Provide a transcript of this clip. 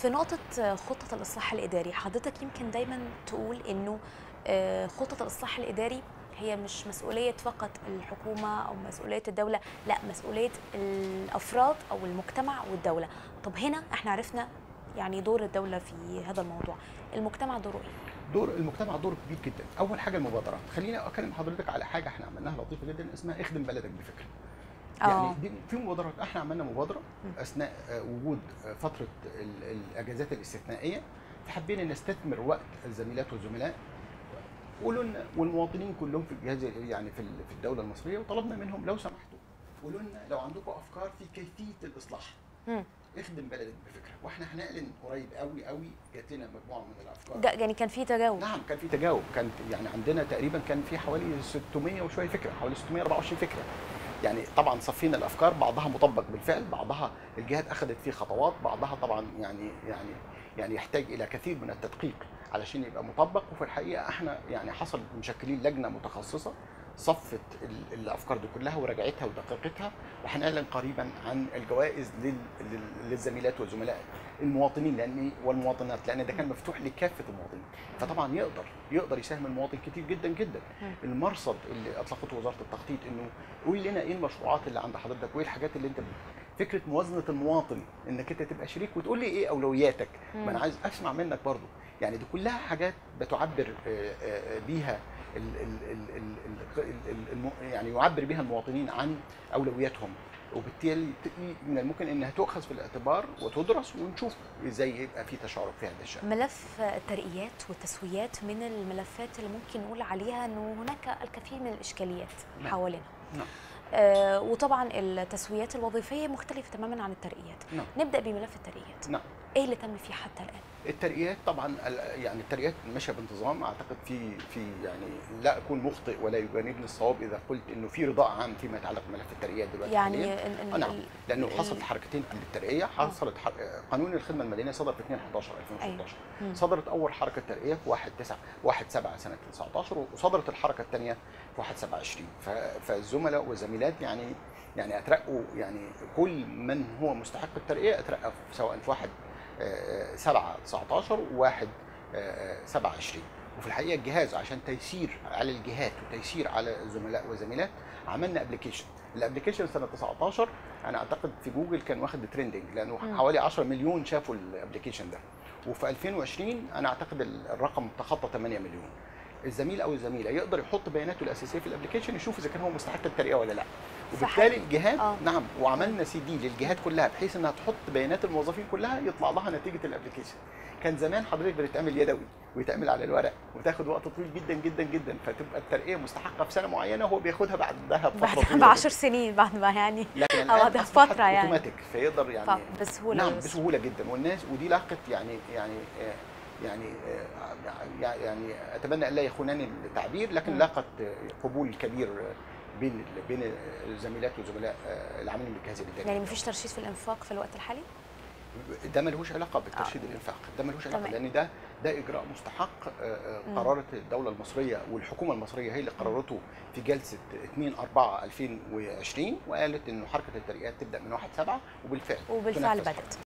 في نقطة خطة الإصلاح الإداري حضرتك يمكن دايما تقول إنه آه، خطة الإصلاح الإداري هي مش مسؤولية فقط الحكومة أو مسؤولية الدولة لا مسؤولية الأفراد أو المجتمع والدولة طب هنا احنا عرفنا يعني دور الدولة في هذا الموضوع المجتمع دوره إيه؟ دور المجتمع دور كبير جدا اول حاجه المبادرات خليني اكلم حضرتك على حاجه احنا عملناها لطيفه جدا اسمها اخدم بلدك بفكره يعني آه. دي في مبادرات احنا عملنا مبادره م. اثناء آه، وجود آه، فتره ال- الاجازات الاستثنائيه فحبينا نستثمر وقت الزميلات والزملاء قولوا لنا والمواطنين كلهم في الجهاز يعني في ال- في الدوله المصريه وطلبنا منهم لو سمحتوا قولوا لنا لو عندكم افكار في كيفيه الاصلاح مم. اخدم بلدك بفكره واحنا هنعلن قريب قوي قوي جات لنا مجموعه من الافكار ده يعني كان في تجاوب نعم كان في تجاوب كان يعني عندنا تقريبا كان في حوالي 600 وشويه فكره حوالي 624 فكره يعني طبعا صفينا الافكار بعضها مطبق بالفعل بعضها الجهات اخذت فيه خطوات بعضها طبعا يعني يعني يعني يحتاج الى كثير من التدقيق علشان يبقى مطبق وفي الحقيقه احنا يعني حصل مشكلين لجنه متخصصه صفت ال- الافكار دي كلها وراجعتها ودققتها وهنعلن قريبا عن الجوائز لل- لل- للزميلات والزملاء المواطنين لان والمواطنات لان ده كان مفتوح لكافه المواطنين فطبعا يقدر يقدر يساهم المواطن كتير جدا جدا مم. المرصد اللي اطلقته وزاره التخطيط انه قول لنا ايه المشروعات اللي عند حضرتك وايه الحاجات اللي انت فكره موازنه المواطن انك انت تبقى شريك وتقول لي ايه اولوياتك ما انا مم. عايز اسمع منك برضو يعني دي كلها حاجات بتعبر آه، آه، بيها ال ال ال ال ال ال الم- يعني يعبر بها المواطنين عن اولوياتهم وبالتالي ت- من الممكن انها تؤخذ في الاعتبار وتدرس ونشوف ازاي يبقى في تشارك في هذا الشان ملف الترقيات والتسويات من الملفات اللي ممكن نقول عليها انه هناك الكثير من الاشكاليات نعم. حوالينا نعم. آه وطبعا التسويات الوظيفيه مختلفه تماما عن الترقيات نعم. نبدا بملف الترقيات نعم ايه اللي تم فيه حتى الان الترقيات طبعا ال- يعني الترقيات ماشيه بانتظام اعتقد في في يعني لا اكون مخطئ ولا يجانبني الصواب اذا قلت انه في رضاء عام فيما يتعلق بملف الترقيات دلوقتي يعني حالياً. ال- ال- آه نعم ال- لانه ال- حصلت حركتين للترقيه حصلت حر... قانون الخدمه المدنيه صدر في 2 11 2016 مم. صدرت اول حركه ترقيه في 1 9 1 7 سنه 19 وصدرت الحركه الثانيه في 1 7 20 ف... فالزملاء والزميلات يعني يعني اترقوا يعني كل من هو مستحق الترقيه اترقى في- سواء في 1 7 19 و1 7 20 وفي الحقيقه الجهاز عشان تيسير على الجهات وتيسير على الزملاء والزميلات عملنا ابلكيشن الابلكيشن سنه 19 انا اعتقد في جوجل كان واخد ترندنج لانه مم. حوالي 10 مليون شافوا الابلكيشن ده وفي 2020 انا اعتقد الرقم تخطى 8 مليون الزميل او الزميله يقدر يحط بياناته الاساسيه في الابلكيشن يشوف اذا كان هو مستحق الترقيه ولا لا وبالتالي فحقيقي. الجهات آه. نعم وعملنا سي دي للجهات كلها بحيث انها تحط بيانات الموظفين كلها يطلع لها نتيجه الابلكيشن كان زمان حضرتك بتتعمل يدوي ويتعمل على الورق وتاخد وقت طويل جدا جدا جدا فتبقى الترقيه مستحقه في سنه معينه وهو بياخدها بعدها بفتره بعد طويله ب 10 سنين بعد ما يعني لكن أو الآن بعد أصبحت فترة يعني. اوتوماتيك فيقدر يعني ف- بسهوله نعم ويسر. بسهوله جدا والناس ودي لاقت يعني يعني آه، يعني آه، يعني اتمنى ان لا يخونني التعبير لكن مم. لاقت آه، قبول كبير آه، بين بين الزميلات والزملاء آه، العاملين بالجهاز الاداري يعني مفيش ترشيد في الانفاق في الوقت الحالي ده ملهوش علاقه بالترشيد الانفاق ده ملهوش علاقه تمام. لان ده ده اجراء مستحق آه، آه، مم. قررت الدوله المصريه والحكومه المصريه هي اللي قررته في جلسه 2 4 2020 وقالت انه حركه الترقيات تبدا من 1 7 وبالفعل وبالفعل تنفذ بدات